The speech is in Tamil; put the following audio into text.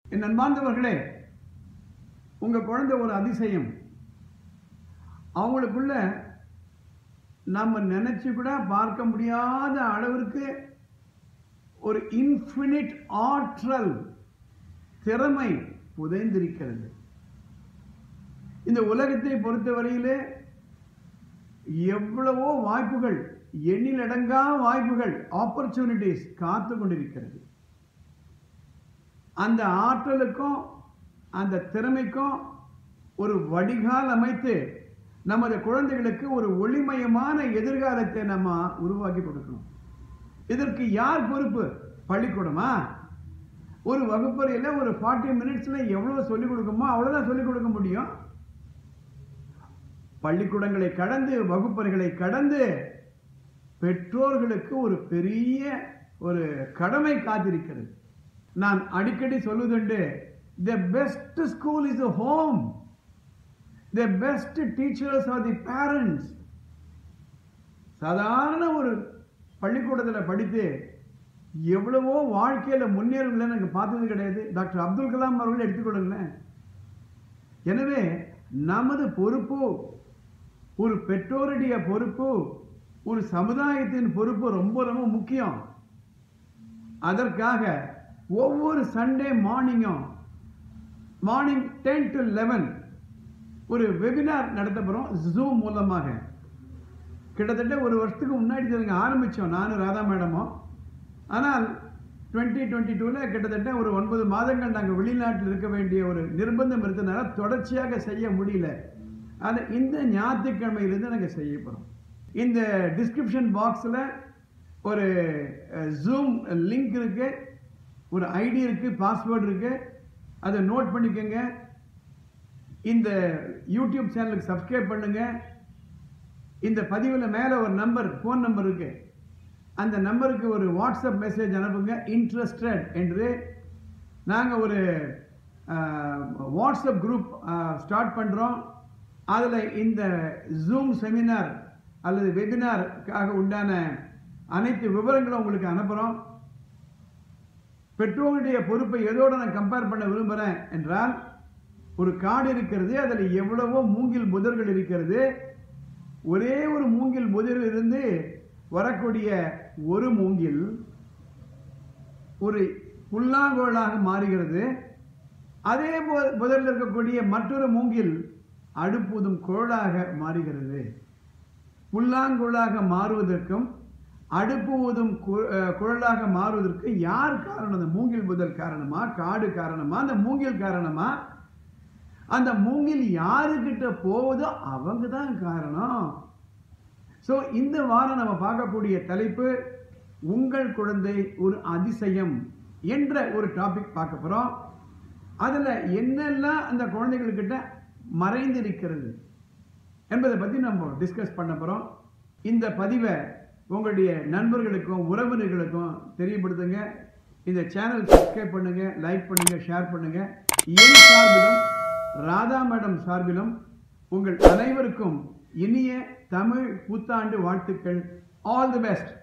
என் அன்பார்ந்தவர்களே உங்க குழந்தை ஒரு அதிசயம் அவங்களுக்குள்ள நம்ம நினைச்சு கூட பார்க்க முடியாத அளவிற்கு ஒரு இன்ஃபினிட் ஆற்றல் திறமை புதைந்திருக்கிறது இந்த உலகத்தை பொறுத்தவரையிலே எவ்வளவோ வாய்ப்புகள் எண்ணிலடங்கா வாய்ப்புகள் ஆப்பர்ச்சுனிட்டிஸ் காத்து கொண்டிருக்கிறது அந்த ஆற்றலுக்கும் அந்த திறமைக்கும் ஒரு வடிகால் அமைத்து நமது குழந்தைகளுக்கு ஒரு ஒளிமயமான எதிர்காலத்தை நம்ம உருவாக்கி கொடுக்கணும் இதற்கு யார் பொறுப்பு பள்ளிக்கூடமா ஒரு வகுப்பறையில் ஒரு ஃபார்ட்டி மினிட்ஸில் எவ்வளோ சொல்லிக் கொடுக்குமோ அவ்வளோதான் சொல்லிக் கொடுக்க முடியும் பள்ளிக்கூடங்களை கடந்து வகுப்பறைகளை கடந்து பெற்றோர்களுக்கு ஒரு பெரிய ஒரு கடமை காத்திருக்கிறது நான் அடிக்கடி சொல்வதுண்டு the best school is a home the best teachers are the parents சாதாரண ஒரு பள்ளிக்கூடத்தில் படித்து எவ்வளவோ வாழ்க்கையில் முன்னேறவில்லை எனக்கு பார்த்தது கிடையாது டாக்டர் அப்துல் கலாம் அவர்கள் எடுத்துக்கொள்ளுங்களேன் எனவே நமது பொறுப்பு ஒரு பெற்றோருடைய பொறுப்பு ஒரு சமுதாயத்தின் பொறுப்பு ரொம்ப ரொம்ப முக்கியம் அதற்காக ஒவ்வொரு சண்டே மார்னிங்கும் மார்னிங் டென் டு லெவன் ஒரு வெபினார் நடத்த போகிறோம் ஜூம் மூலமாக கிட்டத்தட்ட ஒரு வருஷத்துக்கு முன்னாடி இதுங்க ஆரம்பித்தோம் நானும் ராதா மேடமும் ஆனால் டுவெண்ட்டி டுவெண்ட்டி டூவில் கிட்டத்தட்ட ஒரு ஒன்பது மாதங்கள் நாங்கள் வெளிநாட்டில் இருக்க வேண்டிய ஒரு நிர்பந்தம் இருந்ததுனால தொடர்ச்சியாக செய்ய முடியல அது இந்த ஞாயிற்றுக்கிழமையிலிருந்து நாங்கள் செய்ய போகிறோம் இந்த டிஸ்கிரிப்ஷன் பாக்ஸில் ஒரு ஜூம் லிங்க் இருக்கு ஒரு ஐடி இருக்கு பாஸ்வேர்டு இருக்கு அதை நோட் பண்ணிக்கோங்க இந்த யூடியூப் சேனலுக்கு சப்ஸ்கிரைப் பண்ணுங்க இந்த பதிவில் மேலே ஒரு நம்பர் ஃபோன் நம்பர் இருக்கு அந்த நம்பருக்கு ஒரு வாட்ஸ்அப் மெசேஜ் அனுப்புங்க இன்ட்ரெஸ்டட் என்று நாங்கள் ஒரு வாட்ஸ்அப் குரூப் ஸ்டார்ட் பண்ணுறோம் அதில் இந்த ஜூம் செமினார் அல்லது வெபினாருக்காக உண்டான அனைத்து விவரங்களும் உங்களுக்கு அனுப்புகிறோம் பெற்றோருடைய பொறுப்பை எதோட நான் கம்பேர் பண்ண விரும்புகிறேன் என்றால் ஒரு காடு இருக்கிறது அதில் எவ்வளவோ மூங்கில் புதர்கள் இருக்கிறது ஒரே ஒரு மூங்கில் புதரில் இருந்து வரக்கூடிய ஒரு மூங்கில் ஒரு புல்லாங்கோளாக மாறுகிறது அதே பு- புதரில் இருக்கக்கூடிய மற்றொரு மூங்கில் அடுப்புதும் குழலாக மாறுகிறது புல்லாங்குழலாக மாறுவதற்கும் அடுப்பு ஊதும் கு- அஹ் குழலாக மாறுவதற்கு யார் காரணம் அந்த மூங்கில் புதல் காரணமா காடு காரணமா அந்த மூங்கில் காரணமா அந்த மூங்கில் யாருக்கிட்ட போகுதோ அவங்க தான் காரணம் ஸோ இந்த வாரம் நம்ம பார்க்கக்கூடிய தலைப்பு உங்கள் குழந்தை ஒரு அதிசயம் என்ற ஒரு டாபிக் பார்க்க போகிறோம் அதில் என்னெல்லாம் அந்த குழந்தைகள்கிட்ட மறைந்திருக்கிறது என்பதை பற்றி நம்ம டிஸ்கஸ் பண்ண போகிறோம் இந்த பதிவை உங்களுடைய நண்பர்களுக்கும் உறவினர்களுக்கும் தெரியப்படுத்துங்க இந்த சேனல் சப்ஸ்கிரைப் பண்ணுங்க லைக் பண்ணுங்க ஷேர் பண்ணுங்க என் சார்பிலும் ராதா மேடம் சார்பிலும் உங்கள் அனைவருக்கும் இனிய தமிழ் புத்தாண்டு வாழ்த்துக்கள் ஆல் தி பெஸ்ட்